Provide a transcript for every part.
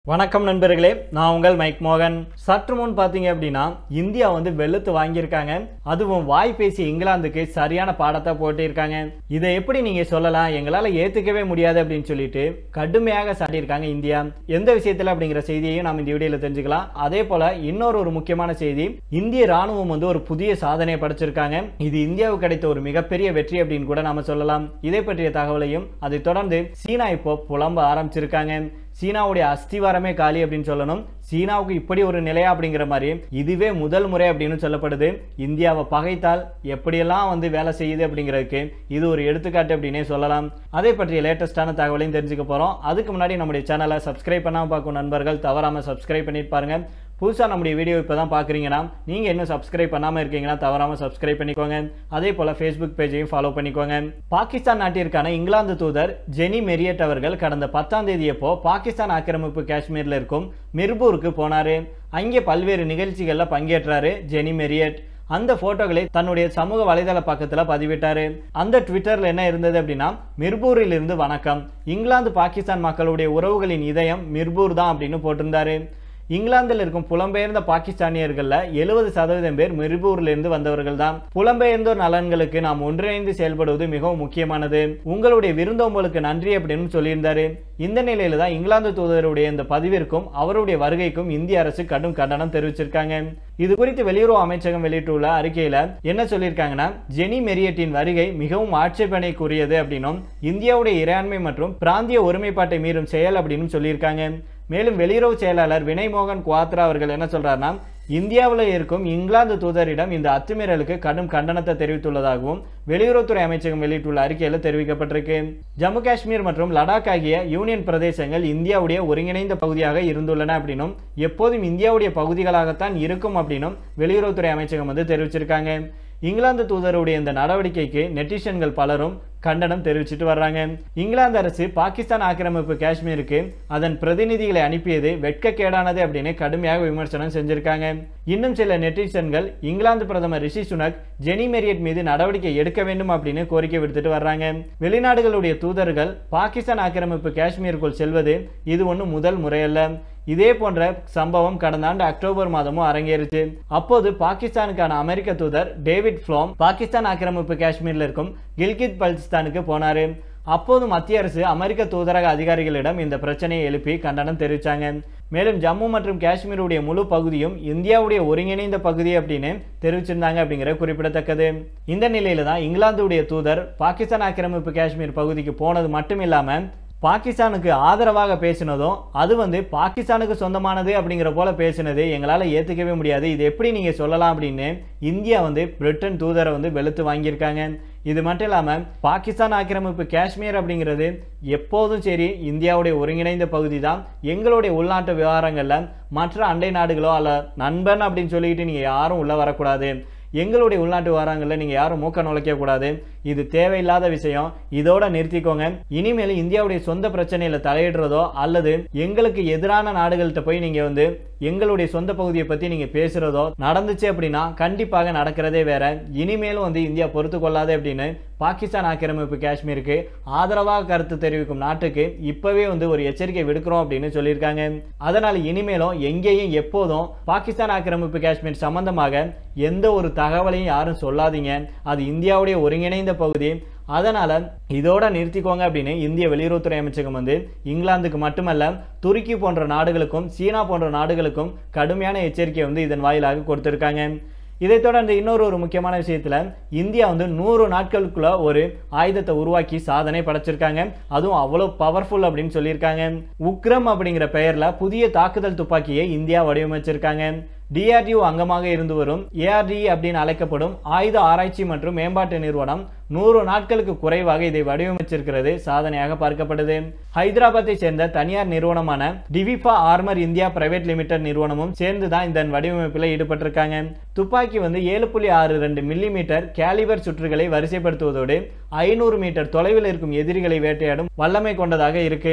வணக்கம் நண்பர்களே நான் உங்கள் மைக் மோகன் சற்று முன் பார்த்தீங்க அப்படின்னா இந்தியா வந்து வெளுத்து வாங்கியிருக்காங்க அதுவும் வாய் பேசி இங்கிலாந்துக்கு சரியான பாடத்தை போட்டிருக்காங்க இதை எப்படி நீங்க சொல்லலாம் எங்களால் ஏத்துக்கவே முடியாது அப்படின்னு சொல்லிட்டு கடுமையாக சாட்டியிருக்காங்க இந்தியா எந்த விஷயத்துல அப்படிங்கிற செய்தியையும் நாம் இந்த வீடியோல தெரிஞ்சுக்கலாம் அதே போல இன்னொரு ஒரு முக்கியமான செய்தி இந்திய ராணுவம் வந்து ஒரு புதிய சாதனையை படைச்சிருக்காங்க இது இந்தியாவுக்கு கிடைத்த ஒரு மிகப்பெரிய வெற்றி அப்படின்னு கூட நாம சொல்லலாம் இதை பற்றிய தகவலையும் அதை தொடர்ந்து சீனா இப்போ புலம்ப ஆரம்பிச்சிருக்காங்க சீனாவுடைய அஸ்திவாரமே காலி அப்படின்னு சொல்லணும் சீனாவுக்கு இப்படி ஒரு நிலையா அப்படிங்கிற மாதிரி இதுவே முதல் முறை அப்படின்னு சொல்லப்படுது இந்தியாவை பகைத்தால் எப்படியெல்லாம் வந்து வேலை செய்யுது அப்படிங்கிறதுக்கு இது ஒரு எடுத்துக்காட்டு அப்படின்னே சொல்லலாம் அதை பற்றிய லேட்டஸ்டான தகவலையும் தெரிஞ்சுக்க போறோம் அதுக்கு முன்னாடி நம்முடைய சேனலை சப்ஸ்கிரைப் பண்ணாம பார்க்கும் நண்பர்கள் தவறாம சப்ஸ்கிரைப் பண்ணிட்டு பாருங்க புதுசாக நம்முடைய வீடியோ இப்போ தான் பார்க்குறீங்கன்னா நீங்கள் இன்னும் சப்ஸ்கிரைப் பண்ணாமல் இருக்கீங்கன்னா தவறாமல் சப்ஸ்கிரைப் பண்ணிக்கோங்க அதே போல் ஃபேஸ்புக் பேஜையும் ஃபாலோ பண்ணிக்கோங்க பாகிஸ்தான் நாட்டிற்கான இங்கிலாந்து தூதர் ஜெனி மெரியட் அவர்கள் கடந்த பத்தாம் தேதியப்போ பாகிஸ்தான் ஆக்கிரமிப்பு காஷ்மீரில் இருக்கும் மிர்பூருக்கு போனார் அங்கே பல்வேறு நிகழ்ச்சிகளில் பங்கேற்றாரு ஜெனி மெரியட் அந்த போட்டோகளை தன்னுடைய சமூக வலைதள பக்கத்தில் பதிவிட்டாரு அந்த ட்விட்டர்ல என்ன இருந்தது அப்படின்னா மிர்பூரில் இருந்து வணக்கம் இங்கிலாந்து பாகிஸ்தான் மக்களுடைய உறவுகளின் இதயம் மிர்பூர் தான் அப்படின்னு போட்டிருந்தாரு இங்கிலாந்தில் இருக்கும் புலம்பெயர்ந்த பாகிஸ்தானியர்கள்ல எழுபது சதவீதம் பேர் மிர்பூர்ல இருந்து வந்தவர்கள் தான் புலம்பெயர்ந்தோர் நலன்களுக்கு நாம் ஒன்றிணைந்து செயல்படுவது மிகவும் முக்கியமானது உங்களுடைய விருந்தோம்பலுக்கு நன்றி அப்படின்னு சொல்லியிருந்தாரு இந்த நிலையில தான் இங்கிலாந்து தூதருடைய இந்த பதிவிற்கும் அவருடைய வருகைக்கும் இந்திய அரசு கடும் கண்டனம் தெரிவிச்சிருக்காங்க இது குறித்து வெளியுறவு அமைச்சகம் வெளியிட்டுள்ள அறிக்கையில என்ன சொல்லியிருக்காங்கன்னா ஜெனி மெரியட்டின் வருகை மிகவும் ஆட்சேபனைக்குரியது அப்படின்னும் இந்தியாவுடைய இறையாண்மை மற்றும் பிராந்திய ஒருமைப்பாட்டை மீறும் செயல் அப்படின்னு சொல்லியிருக்காங்க மேலும் வெளியுறவு செயலாளர் வினய் மோகன் குவாத்ரா அவர்கள் என்ன சொல்றாருன்னா இந்தியாவில் இருக்கும் இங்கிலாந்து தூதரிடம் இந்த அத்துமீறலுக்கு கடும் கண்டனத்தை தெரிவித்துள்ளதாகவும் வெளியுறவுத்துறை அமைச்சகம் வெளியிட்டுள்ள அறிக்கையில் தெரிவிக்கப்பட்டிருக்கு ஜம்மு காஷ்மீர் மற்றும் லடாக் ஆகிய யூனியன் பிரதேசங்கள் இந்தியாவுடைய ஒருங்கிணைந்த பகுதியாக இருந்துள்ளன அப்படின்னும் எப்போதும் இந்தியாவுடைய பகுதிகளாகத்தான் இருக்கும் அப்படின்னும் வெளியுறவுத்துறை அமைச்சகம் வந்து தெரிவிச்சிருக்காங்க இங்கிலாந்து தூதருடைய இந்த நடவடிக்கைக்கு நெட்டிசன்கள் பலரும் கண்டனம் தெரிவிச்சிட்டு வர்றாங்க இங்கிலாந்து அரசு பாகிஸ்தான் ஆக்கிரமிப்பு காஷ்மீருக்கு அதன் பிரதிநிதிகளை அனுப்பியது வெட்கக்கேடானது அப்படின்னு கடுமையாக விமர்சனம் செஞ்சிருக்காங்க இன்னும் சில நெட்டிசன்கள் இங்கிலாந்து பிரதமர் ரிஷி சுனக் ஜெனி மெரியட் மீது நடவடிக்கை எடுக்க வேண்டும் அப்படின்னு கோரிக்கை விடுத்துட்டு வர்றாங்க வெளிநாடுகளுடைய தூதர்கள் பாகிஸ்தான் ஆக்கிரமிப்பு காஷ்மீருக்குள் செல்வது இது ஒன்றும் முதல் முறையல்ல இதே போன்ற சம்பவம் கடந்த ஆண்டு அக்டோபர் மாதமும் அரங்கேறுச்சு அப்போது பாகிஸ்தானுக்கான அமெரிக்க தூதர் டேவிட் ஃப்ளோம் பாகிஸ்தான் ஆக்கிரமிப்பு காஷ்மீரில் இருக்கும் கில்கித் பல்திஸ்தானுக்கு போனாரு அப்போது மத்திய அரசு அமெரிக்க தூதரக அதிகாரிகளிடம் இந்த பிரச்சனையை எழுப்பி கண்டனம் தெரிவித்தாங்க மேலும் ஜம்மு மற்றும் காஷ்மீருடைய முழு பகுதியும் இந்தியாவுடைய ஒருங்கிணைந்த பகுதி அப்படின்னு தெரிவிச்சிருந்தாங்க அப்படிங்கிற குறிப்பிடத்தக்கது இந்த நிலையில தான் இங்கிலாந்துடைய தூதர் பாகிஸ்தான் ஆக்கிரமிப்பு காஷ்மீர் பகுதிக்கு போனது மட்டும் இல்லாம பாகிஸ்தானுக்கு ஆதரவாக பேசினதும் அது வந்து பாகிஸ்தானுக்கு சொந்தமானது அப்படிங்கிற போல பேசினது எங்களால் ஏற்றுக்கவே முடியாது இது எப்படி நீங்கள் சொல்லலாம் அப்படின்னு இந்தியா வந்து பிரிட்டன் தூதரை வந்து வெளுத்து வாங்கியிருக்காங்க இது மட்டும் இல்லாமல் பாகிஸ்தான் ஆக்கிரமிப்பு காஷ்மீர் அப்படிங்கிறது எப்போதும் சரி இந்தியாவுடைய ஒருங்கிணைந்த பகுதி தான் எங்களுடைய உள்நாட்டு விவகாரங்களில் மற்ற அண்டை நாடுகளோ அல்ல நண்பன் அப்படின்னு சொல்லிக்கிட்டு நீங்கள் யாரும் உள்ளே வரக்கூடாது எங்களுடைய உள்நாட்டு விவகாரங்களில் நீங்கள் யாரும் மூக்க நுழைக்கக்கூடாது இது தேவையில்லாத விஷயம் இதோட நிறுத்திக்கோங்க இனிமேல் இந்தியாவுடைய சொந்த பிரச்சனையில் தலையிடுறதோ அல்லது எங்களுக்கு எதிரான நாடுகள்கிட்ட போய் நீங்கள் வந்து எங்களுடைய சொந்த பகுதியை பற்றி நீங்கள் பேசுகிறதோ நடந்துச்சு அப்படின்னா கண்டிப்பாக நடக்கிறதே வேற இனிமேலும் வந்து இந்தியா பொறுத்து கொள்ளாது அப்படின்னு பாகிஸ்தான் ஆக்கிரமிப்பு காஷ்மீருக்கு ஆதரவாக கருத்து தெரிவிக்கும் நாட்டுக்கு இப்போவே வந்து ஒரு எச்சரிக்கை விடுக்கிறோம் அப்படின்னு சொல்லியிருக்காங்க அதனால் இனிமேலும் எங்கேயும் எப்போதும் பாகிஸ்தான் ஆக்கிரமிப்பு காஷ்மீர் சம்பந்தமாக எந்த ஒரு தகவலையும் யாரும் சொல்லாதீங்க அது இந்தியாவுடைய ஒருங்கிணைந்த பகுதி அதனால் இதோட நிறுத்திக்கோங்க அப்படின்னு இந்திய வெளியுறவுத்துறை அமைச்சகம் வந்து இங்கிலாந்துக்கு மட்டுமல்ல துருக்கி போன்ற நாடுகளுக்கும் சீனா போன்ற நாடுகளுக்கும் கடுமையான எச்சரிக்கை வந்து இதன் வாயிலாக கொடுத்துருக்காங்க இதைத் தொடர்ந்து இன்னொரு ஒரு முக்கியமான விஷயத்தில் இந்தியா வந்து நூறு நாட்களுக்குள்ள ஒரு ஆயுதத்தை உருவாக்கி சாதனை படைச்சிருக்காங்க அதுவும் அவ்வளோ பவர்ஃபுல் அப்படின்னு சொல்லியிருக்காங்க உக்ரம் அப்படிங்கிற பெயரில் புதிய தாக்குதல் துப்பாக்கியை இந்தியா வடிவமைச்சிருக்காங்க டிஆர்டிஓ அங்கமாக இருந்து வரும் ஏஆர்டி அப்படின்னு அழைக்கப்படும் ஆயுத ஆராய்ச்சி மற்றும் மேம்பாட்டு நிறுவனம் நூறு நாட்களுக்கு குறைவாக இதை வடிவமைச்சிருக்கிறது சாதனையாக பார்க்கப்படுது ஹைதராபாத்தை சேர்ந்த தனியார் நிறுவனமான டிவிபா ஆர்மர் இந்தியா பிரைவேட் லிமிடெட் நிறுவனமும் சேர்ந்து தான் இந்த வடிவமைப்பில் ஈடுபட்டிருக்காங்க துப்பாக்கி வந்து ஏழு புள்ளி ஆறு ரெண்டு மில்லி மீட்டர் கேலிபர் சுற்றுகளை வரிசைப்படுத்துவதோடு ஐநூறு மீட்டர் தொலைவில் இருக்கும் எதிரிகளை வேட்டையாடும் வல்லமை கொண்டதாக இருக்கு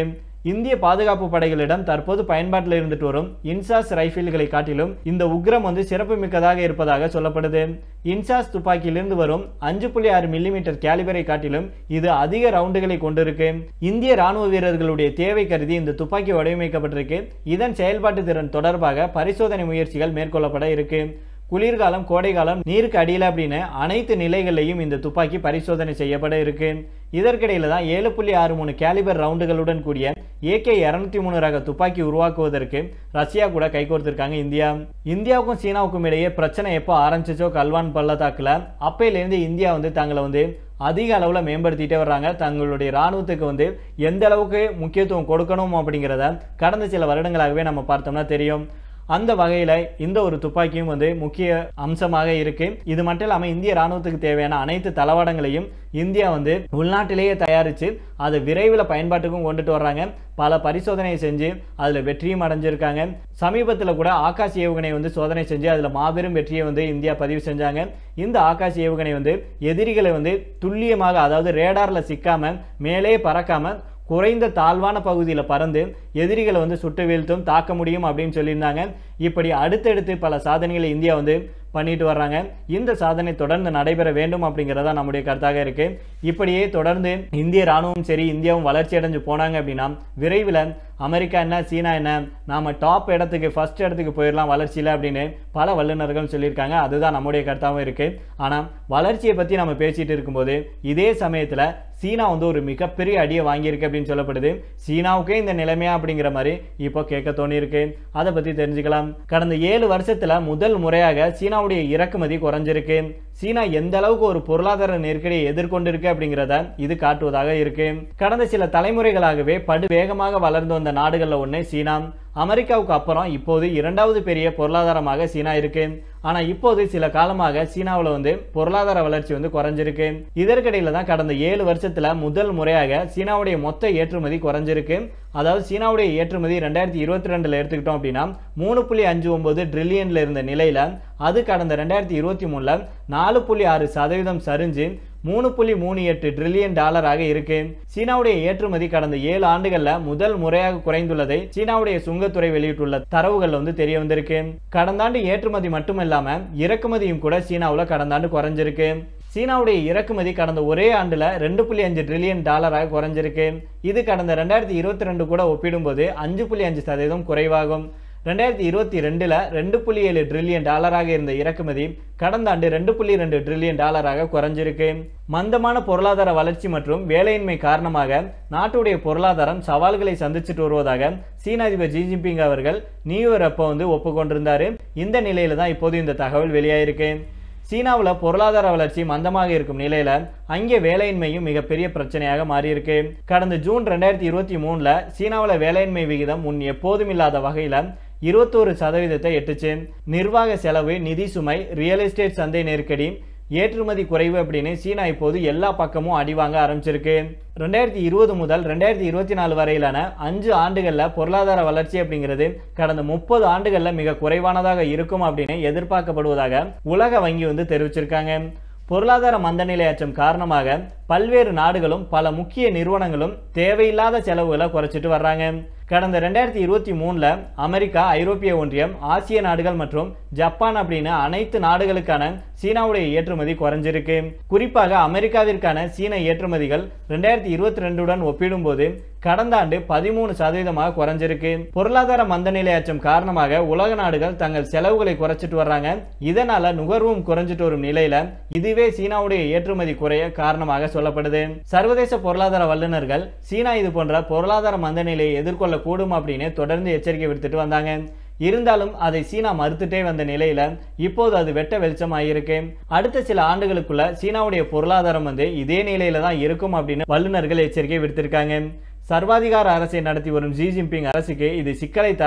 இந்திய பாதுகாப்பு படைகளிடம் தற்போது பயன்பாட்டில் இருந்துட்டு வரும் இன்சாஸ் ரைபிள்களை காட்டிலும் இந்த உக்ரம் வந்து சிறப்பு மிக்கதாக இருப்பதாக சொல்லப்படுது இன்சாஸ் துப்பாக்கியிலிருந்து வரும் அஞ்சு புள்ளி ஆறு மில்லிமீட்டர் கேலிபரை காட்டிலும் இது அதிக ரவுண்டுகளை கொண்டிருக்கு இந்திய ராணுவ வீரர்களுடைய தேவை கருதி இந்த துப்பாக்கி வடிவமைக்கப்பட்டிருக்கு இதன் செயல்பாட்டு திறன் தொடர்பாக பரிசோதனை முயற்சிகள் மேற்கொள்ளப்பட இருக்கு குளிர்காலம் கோடைக்காலம் நீருக்கு அடியில் அப்படின்னு அனைத்து நிலைகளிலையும் இந்த துப்பாக்கி பரிசோதனை செய்யப்பட இருக்கு இதற்கிடையில தான் ஏழு புள்ளி ஆறு மூணு கேலிபர் ரவுண்டுகளுடன் கூடிய ஏகே இரநூத்தி மூணு ரக துப்பாக்கி உருவாக்குவதற்கு ரஷ்யா கூட கைகோர்த்திருக்காங்க இந்தியா இந்தியாவுக்கும் சீனாவுக்கும் இடையே பிரச்சனை எப்போ ஆரம்பிச்சிச்சோ கல்வான் பள்ளத்தாக்குல அப்பையிலேருந்து இந்தியா வந்து தங்களை வந்து அதிக அளவில் மேம்படுத்திட்டே வர்றாங்க தங்களுடைய இராணுவத்துக்கு வந்து எந்த அளவுக்கு முக்கியத்துவம் கொடுக்கணும் அப்படிங்கிறத கடந்த சில வருடங்களாகவே நம்ம பார்த்தோம்னா தெரியும் அந்த வகையில் இந்த ஒரு துப்பாக்கியும் வந்து முக்கிய அம்சமாக இருக்கு இது மட்டும் இல்லாமல் இந்திய ராணுவத்துக்கு தேவையான அனைத்து தளவாடங்களையும் இந்தியா வந்து உள்நாட்டிலேயே தயாரித்து அதை விரைவில் பயன்பாட்டுக்கும் கொண்டுட்டு வர்றாங்க பல பரிசோதனையை செஞ்சு அதில் வெற்றியும் அடைஞ்சிருக்காங்க சமீபத்தில் கூட ஆகாஷ் ஏவுகணை வந்து சோதனை செஞ்சு அதில் மாபெரும் வெற்றியை வந்து இந்தியா பதிவு செஞ்சாங்க இந்த ஆகாஷ் ஏவுகணை வந்து எதிரிகளை வந்து துல்லியமாக அதாவது ரேடாரில் சிக்காம மேலே பறக்காம குறைந்த தாழ்வான பகுதியில் பறந்து எதிரிகளை வந்து சுட்டு வீழ்த்தும் தாக்க முடியும் அப்படின்னு சொல்லியிருந்தாங்க இப்படி அடுத்தடுத்து பல சாதனைகளை இந்தியா வந்து பண்ணிட்டு வர்றாங்க இந்த சாதனை தொடர்ந்து நடைபெற வேண்டும் அப்படிங்கிறதா நம்முடைய கருத்தாக இருக்கு இப்படியே தொடர்ந்து இந்திய ராணுவம் சரி இந்தியாவும் வளர்ச்சி அடைஞ்சு போனாங்க அப்படின்னா விரைவில் அமெரிக்கா என்ன சீனா என்ன நாம டாப் இடத்துக்கு ஃபர்ஸ்ட் இடத்துக்கு போயிடலாம் வளர்ச்சியில் அப்படின்னு பல வல்லுநர்கள் சொல்லியிருக்காங்க அதுதான் நம்முடைய கருத்தாகவும் இருக்கு ஆனால் வளர்ச்சியை பற்றி நம்ம பேசிட்டு இருக்கும்போது இதே சமயத்தில் சீனா வந்து ஒரு மிகப்பெரிய அடியை வாங்கியிருக்கு அப்படின்னு சொல்லப்படுது சீனாவுக்கே இந்த நிலைமையா அப்படிங்கிற மாதிரி இப்போ கேட்க தோணியிருக்கு அதை பற்றி தெரிஞ்சுக்கலாம் கடந்த ஏழு வருஷத்துல முதல் முறையாக சீனாவுடைய இறக்குமதி குறைஞ்சிருக்கு சீனா எந்த அளவுக்கு ஒரு பொருளாதார நெருக்கடியை எதிர்கொண்டிருக்கு அப்படிங்கிறத இது காட்டுவதாக இருக்கு கடந்த சில தலைமுறைகளாகவே படு வேகமாக வளர்ந்து வந்த நாடுகளில் ஒன்று சீனா அமெரிக்காவுக்கு அப்புறம் இப்போது இரண்டாவது பெரிய பொருளாதாரமாக சீனா இருக்கு ஆனா இப்போது சில காலமாக சீனாவில் வந்து பொருளாதார வளர்ச்சி வந்து குறைஞ்சிருக்கு இதற்கிடையில தான் கடந்த ஏழு வருஷத்துல முதல் முறையாக சீனாவுடைய மொத்த ஏற்றுமதி குறைஞ்சிருக்கு அதாவது சீனாவுடைய ஏற்றுமதி ரெண்டாயிரத்தி இருபத்தி ரெண்டுல எடுத்துக்கிட்டோம் அப்படின்னா மூணு புள்ளி அஞ்சு ஒன்பது ட்ரில்லியன்ல இருந்த நிலையில அது கடந்த ரெண்டாயிரத்தி இருபத்தி மூணுல நாலு புள்ளி ஆறு சதவீதம் சரிஞ்சு மூணு புள்ளி மூணு எட்டு ட்ரில்லியன் டாலராக இருக்கு சீனாவுடைய ஏற்றுமதி கடந்த ஏழு ஆண்டுகள்ல முதல் முறையாக குறைந்துள்ளதை சீனாவுடைய சுங்கத்துறை வெளியிட்டுள்ள தரவுகள் வந்து தெரிய வந்திருக்கு கடந்த ஆண்டு ஏற்றுமதி மட்டும் இல்லாம இறக்குமதியும் கூட சீனாவுல கடந்த ஆண்டு குறைஞ்சிருக்கு சீனாவுடைய இறக்குமதி கடந்த ஒரே ஆண்டுல ரெண்டு புள்ளி அஞ்சு ட்ரில்லியன் டாலராக குறைஞ்சிருக்கு இது கடந்த ரெண்டாயிரத்தி இருபத்தி ரெண்டு கூட ஒப்பிடும்போது அஞ்சு புள்ளி அஞ்சு சதவீதம் குறைவாகும் ரெண்டாயிரத்தி இருபத்தி ரெண்டுல ரெண்டு புள்ளி ஏழு ட்ரில்லியன் டாலராக இருந்த இறக்குமதி கடந்த ஆண்டு ரெண்டு புள்ளி ரெண்டு ட்ரில்லியன் டாலராக குறைஞ்சிருக்கு மந்தமான பொருளாதார வளர்ச்சி மற்றும் வேலையின்மை காரணமாக நாட்டுடைய பொருளாதாரம் சவால்களை சந்திச்சுட்டு வருவதாக சீன அதிபர் ஜி ஜின்பிங் அவர்கள் நியூ இயர் அப்போ வந்து ஒப்புக்கொண்டிருந்தாரு இந்த நிலையில தான் இப்போது இந்த தகவல் வெளியாயிருக்கு சீனாவில் பொருளாதார வளர்ச்சி மந்தமாக இருக்கும் நிலையில அங்கே வேலையின்மையும் மிகப்பெரிய பிரச்சனையாக மாறியிருக்கு கடந்த ஜூன் ரெண்டாயிரத்தி இருபத்தி மூணுல சீனாவில் வேலையின்மை விகிதம் முன் எப்போதும் இல்லாத வகையில இருபத்தோரு சதவீதத்தை எட்டுச்சு நிர்வாக செலவு நிதி சுமை ரியல் எஸ்டேட் சந்தை நெருக்கடி ஏற்றுமதி குறைவு அப்படின்னு சீனா இப்போது எல்லா பக்கமும் அடி வாங்க ஆரம்பிச்சிருக்கு ரெண்டாயிரத்தி இருபது முதல் ரெண்டாயிரத்தி இருபத்தி நாலு வரையிலான அஞ்சு ஆண்டுகளில் பொருளாதார வளர்ச்சி அப்படிங்கிறது கடந்த முப்பது ஆண்டுகளில் மிக குறைவானதாக இருக்கும் அப்படின்னு எதிர்பார்க்கப்படுவதாக உலக வங்கி வந்து தெரிவிச்சிருக்காங்க பொருளாதார மந்தநிலை அச்சம் காரணமாக பல்வேறு நாடுகளும் பல முக்கிய நிறுவனங்களும் தேவையில்லாத செலவுகளை குறைச்சிட்டு வர்றாங்க கடந்த ரெண்டாயிரத்தி இருபத்தி மூணில் அமெரிக்கா ஐரோப்பிய ஒன்றியம் ஆசிய நாடுகள் மற்றும் ஜப்பான் அப்படின்னு அனைத்து நாடுகளுக்கான சீனாவுடைய ஏற்றுமதி குறைஞ்சிருக்கு குறிப்பாக அமெரிக்காவிற்கான சீன ஏற்றுமதிகள் ரெண்டாயிரத்தி இருபத்தி ரெண்டுடன் ஒப்பிடும்போது கடந்த ஆண்டு பதிமூணு சதவீதமாக குறைஞ்சிருக்கு பொருளாதார மந்தநிலை அச்சம் காரணமாக உலக நாடுகள் தங்கள் செலவுகளை குறைச்சிட்டு வர்றாங்க இதனால நுகர்வும் குறைஞ்சிட்டு வரும் நிலையில இதுவே சீனாவுடைய ஏற்றுமதி குறைய காரணமாக சொல்லப்படுது சர்வதேச பொருளாதார வல்லுநர்கள் சீனா இது போன்ற பொருளாதார மந்தநிலையை எதிர்கொள்ளக்கூடும் அப்படின்னு தொடர்ந்து எச்சரிக்கை விடுத்துட்டு வந்தாங்க இருந்தாலும் அதை சீனா மறுத்துட்டே வந்த நிலையில இப்போது அது வெட்ட வெளிச்சமாயிருக்கு அடுத்த சில ஆண்டுகளுக்குள்ள சீனாவுடைய பொருளாதாரம் வந்து இதே நிலையில தான் இருக்கும் அப்படின்னு வல்லுநர்கள் எச்சரிக்கை விடுத்திருக்காங்க சர்வாதிகார அரசை நடத்தி வரும் ஜி ஜின்பிங் அரசுக்கு இது சிக்கலை தரலாம்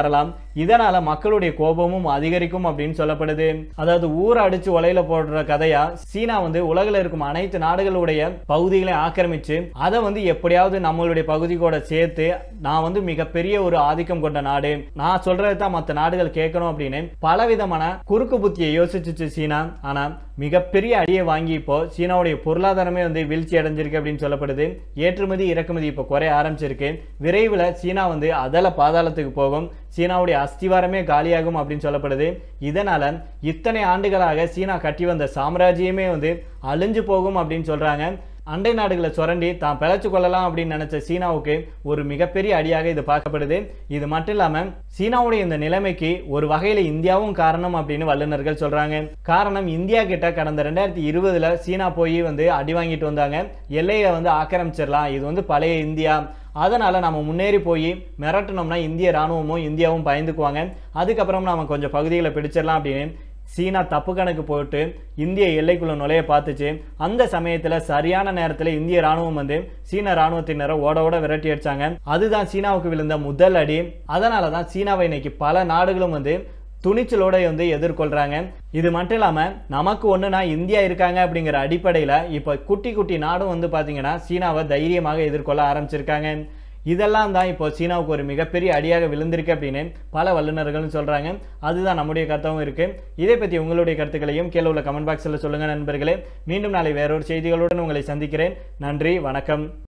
இதனால மக்களுடைய கோபமும் அதிகரிக்கும் அப்படின்னு சொல்லப்படுது அதாவது ஊரை அடிச்சு உலையில போடுற கதையா சீனா வந்து உலகில் இருக்கும் அனைத்து நாடுகளுடைய பகுதிகளை ஆக்கிரமிச்சு அதை வந்து எப்படியாவது நம்மளுடைய பகுதி கூட சேர்த்து நான் வந்து மிகப்பெரிய ஒரு ஆதிக்கம் கொண்ட நாடு நான் சொல்றது தான் மற்ற நாடுகள் கேட்கணும் அப்படின்னு பலவிதமான குறுக்கு புத்தியை யோசிச்சுச்சு சீனா ஆனா மிகப்பெரிய அடியை வாங்கி இப்போ சீனாவுடைய பொருளாதாரமே வந்து வீழ்ச்சி அடைஞ்சிருக்கு அப்படின்னு சொல்லப்படுது ஏற்றுமதி இறக்குமதி இப்போ குறைய ஆரம்பிச்சிருக்கு விரைவில் சீனா வந்து அதல பாதாளத்துக்கு போகும் சீனாவுடைய அஸ்திவாரமே காலியாகும் அப்படின்னு சொல்லப்படுது இதனால இத்தனை ஆண்டுகளாக சீனா கட்டி வந்த சாம்ராஜ்யமே வந்து அழிஞ்சு போகும் அப்படின்னு சொல்றாங்க அண்டை நாடுகளை சுரண்டி தான் பிழைச்சு கொள்ளலாம் அப்படின்னு நினைச்ச சீனாவுக்கு ஒரு மிகப்பெரிய அடியாக இது பார்க்கப்படுது இது மட்டும் இல்லாம சீனாவுடைய இந்த நிலைமைக்கு ஒரு வகையில இந்தியாவும் காரணம் அப்படின்னு வல்லுநர்கள் சொல்றாங்க காரணம் இந்தியா கிட்ட கடந்த ரெண்டாயிரத்தி இருபதுல சீனா போய் வந்து அடி வாங்கிட்டு வந்தாங்க எல்லையை வந்து ஆக்கிரமிச்சிடலாம் இது வந்து பழைய இந்தியா அதனால நம்ம முன்னேறி போய் மிரட்டினோம்னா இந்திய ராணுவமும் இந்தியாவும் பயந்துக்குவாங்க அதுக்கப்புறம் நம்ம கொஞ்சம் பகுதிகளை பிடிச்சிடலாம் அப்படின்னு சீனா தப்பு கணக்கு போட்டு இந்திய எல்லைக்குள்ள நுழைய பார்த்துச்சு அந்த சமயத்துல சரியான நேரத்துல இந்திய ராணுவம் வந்து சீன ராணுவத்தினரை ஓட ஓட விரட்டி அடிச்சாங்க அதுதான் சீனாவுக்கு விழுந்த முதல் அடி அதனால தான் சீனாவை இன்னைக்கு பல நாடுகளும் வந்து துணிச்சலோட வந்து எதிர்கொள்றாங்க இது மட்டும் இல்லாம நமக்கு ஒண்ணுனா இந்தியா இருக்காங்க அப்படிங்கிற அடிப்படையில இப்ப குட்டி குட்டி நாடும் வந்து பாத்தீங்கன்னா சீனாவை தைரியமாக எதிர்கொள்ள ஆரம்பிச்சிருக்காங்க இதெல்லாம் தான் இப்போ சீனாவுக்கு ஒரு மிகப்பெரிய அடியாக விழுந்திருக்கு அப்படின்னு பல வல்லுநர்களும் சொல்றாங்க அதுதான் நம்முடைய கருத்தாகவும் இருக்கு இதை பற்றி உங்களுடைய கருத்துக்களையும் கீழே உள்ள கமெண்ட் பாக்ஸில் சொல்லுங்க நண்பர்களே மீண்டும் நாளை வேறொரு செய்திகளுடன் உங்களை சந்திக்கிறேன் நன்றி வணக்கம்